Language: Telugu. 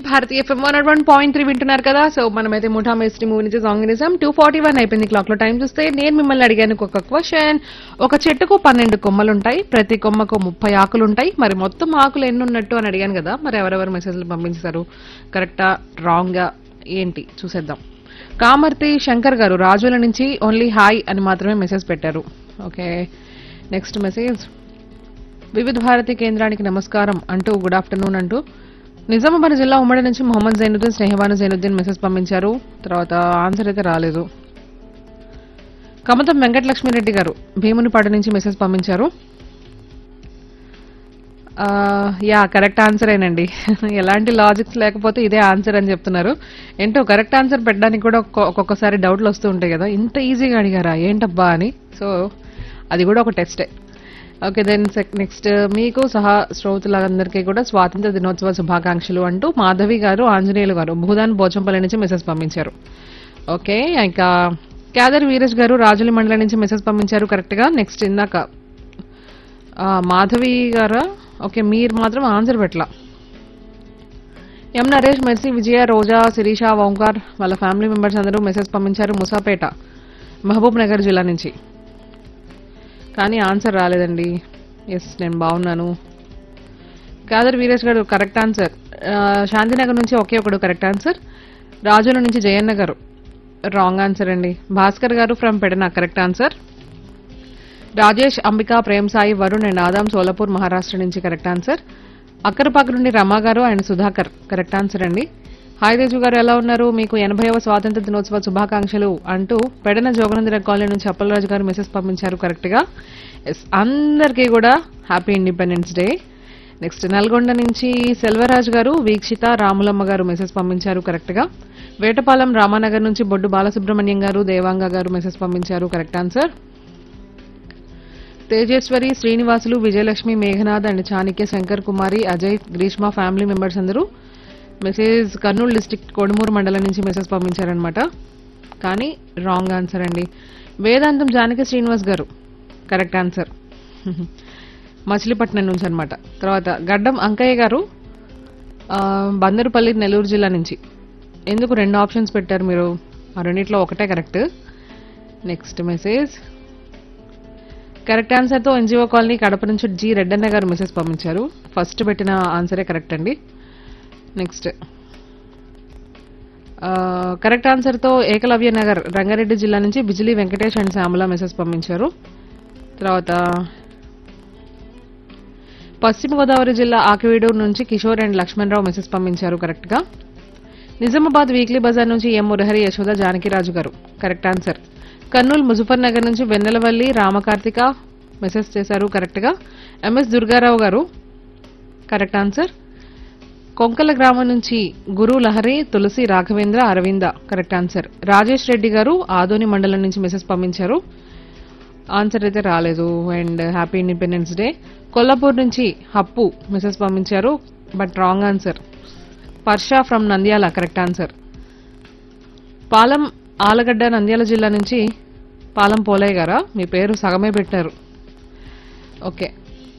Bharati FM one one point three వింటున్నారు కదా సో మనమైతే ముఠా మేస్త్రి మూవీ నుంచి సాంగ్ నిజాం టూ ఫార్టీ వన్ అయిపోయింది క్లాక్ లో టైం చూస్తే నేను మిమ్మల్ని అడిగాను ఒక క్వశ్చన్ ఒక చెట్టుకు పన్నెండు కొమ్మలు ఉంటాయి ప్రతి కొమ్మకు ముప్పై ఆకులు ఉంటాయి మరి మొత్తం ఆకులు ఎన్ని ఉన్నట్టు అని అడిగాను కదా మరి ఎవరెవరు మెసేజ్లు పంపించారు కరెక్టా రాంగా ఏంటి చూసేద్దాం కామర్తి శంకర్ గారు రాజుల నుంచి ఓన్లీ హాయ్ అని మాత్రమే మెసేజ్ పెట్టారు ఓకే నెక్స్ట్ మెసేజ్ వివిధ భారతి కేంద్రానికి నమస్కారం అంటూ గుడ్ ఆఫ్టర్నూన్ అంటూ నిజామాబాద్ జిల్లా ఉమ్మడి నుంచి మొహమ్మద్ జైనుద్దీన్ స్నేహవాన జైనుద్దీన్ మెసేజ్ పంపించారు తర్వాత ఆన్సర్ అయితే రాలేదు కమతం వెంకటలక్ష్మిరెడ్డి గారు భీమునిపాడు నుంచి మెసేజ్ పంపించారు ఆ, యా కరెక్ట్ ఆన్సర్ ఏనండి ఎలాంటి లాజిక్స్ లేకపోతే ఇదే ఆన్సర్ అని చెప్తున్నారు ఏంటో కరెక్ట్ ఆన్సర్ పెట్టడానికి కూడా ఒక్కొ- ఒక్కొక్కసారి డౌట్లు వస్తూ ఉంటాయి కదా ఇంత ఈజీగా అడిగారా ఏంటబ్బా అని సో అది కూడా ఒక టెస్టే ఓకే దెన్ నెక్స్ట్ మీకు సహా శ్రోతలందరికీ కూడా స్వాతంత్ర దినోత్సవ శుభాకాంక్షలు అంటూ మాధవి గారు ఆంజనేయులు గారు భూదాన్ పోచంపల్లి నుంచి మెసేజ్ పంపించారు ఓకే ఇంకా క్యాదర్ వీరేష్ గారు రాజుల మండలం నుంచి మెసేజ్ పంపించారు కరెక్ట్గా నెక్స్ట్ ఇందాక ఆ, మాధవి గారా ఓకే మీరు మాత్రం ఆన్సర్ పెట్టలా ఎం నరేష్ మెర్సీ విజయ రోజా శిరీష ఓంకార్ వాళ్ళ ఫ్యామిలీ మెంబర్స్ అందరూ మెసేజ్ పంపించారు ముసాపేట మహబూబ్ నగర్ జిల్లా నుంచి కానీ ఆన్సర్ రాలేదండి ఎస్ నేను బాగున్నాను కాదర్ వీరేష్ గారు కరెక్ట్ ఆన్సర్ ఆ, శాంతినగర్ నుంచి ఒకే ఒకడు కరెక్ట్ ఆన్సర్ రాజుల నుంచి జయన్న గారు రాంగ్ ఆన్సర్ అండి భాస్కర్ గారు from Pedana correct answer Rajesh Ambika Prem Sai Varun and Adam Solapur Maharashtra నుంచి కరెక్ట్ ఆన్సర్ అక్కరపాక నుండి రమా గారు అండ్ సుధాకర్ కరెక్ట్ ఆన్సర్ అండి హాయ్ తేజు గారు ఎలా ఉన్నారు మీకు ఎనభైవ స్వాతంత్ర దినోత్సవ శుభాకాంక్షలు అంటూ పెడన జోగనందర కాలనీ నుంచి అప్పలరాజు గారు మెసేజ్ పంపించారు కరెక్ట్ గా ఎస్ అందరికీ కూడా happy independence day next Nalgonda నుంచి సెల్వరాజ్ గారు వీక్షిత రాములమ్మ గారు మెసేజ్ పంపించారు కరెక్ట్ గా వేటపాలెం రామానగర్ నుంచి బొడ్డు బాలసుబ్రహ్మణ్యం గారు దేవాంగ గారు మెసేజ్ పంపించారు correct answer Tejeswari Srinivasulu Vijayalakshmi Meghanath and Chanikya Shankar Kumari Ajay Greeshma family members అందరూ మెసేజ్ కర్నూలు డిస్ట్రిక్ట్ కొడుమూరు మండలం నుంచి మెసేజ్ పంపించారనమాట కానీ రాంగ్ ఆన్సర్ అండి వేదాంతం జానకి శ్రీనివాస్ గారు కరెక్ట్ ఆన్సర్ మచిలీపట్నం నుంచి అనమాట తర్వాత గడ్డం అంకయ్య గారు ఆ, బందరుపల్లి నెల్లూరు జిల్లా నుంచి ఎందుకు రెండు ఆప్షన్స్ పెట్టారు మీరు ఆ రెండిట్లో ఒకటే కరెక్ట్ నెక్స్ట్ మెసేజ్ కరెక్ట్ ఆన్సర్తో ఎన్జిఓ కాలనీ కడప నుంచి జి రెడ్డన్న గారు మెసేజ్ పంపించారు ఫస్ట్ పెట్టిన ఆన్సరే కరెక్ట్ అండి నెక్స్ట్ కరెక్ట్ ఆన్సర్తో ఏకలవ్య నగర్ రంగారెడ్డి జిల్లా నుంచి బిజిలీ వెంకటేష్ అండ్ శ్యామల మెసేజ్ పంపించారు తర్వాత పశ్చిమ గోదావరి జిల్లా ఆకివీడూరు నుంచి కిషోర్ అండ్ లక్ష్మణరావు మెసేజ్ పంపించారు కరెక్ట్గా నిజామాబాద్ వీక్లీ బజార్ నుంచి ఎం మురహరి యశోద జానకిరాజు గారు కరెక్ట్ ఆన్సర్ కర్నూలు ముజఫర్ నగర్ నుంచి వెన్నెలవల్లి రామకార్తిక మెసేజ్ చేశారు కరెక్ట్గా ఎంఎస్ దుర్గారావు గారు కరెక్ట్ ఆన్సర్ కొంకల గ్రామం నుంచి గురు లహరి తులసి రాఘవేంద్ర అరవింద కరెక్ట్ ఆన్సర్ రాజేష్ రెడ్డి గారు ఆదోని మండలం నుంచి మెసేజ్ పంపించారు ఆన్సర్ అయితే రాలేదు and happy independence day Kollapur నుంచి హప్పు మెసేజ్ పంపించారు but wrong answer Parsha from Nandyal correct answer Palam Allagadda Nandyal జిల్లా నుంచి పాలం పోలయ్య గారా మీ పేరు సగమే పెట్టారు ఓకే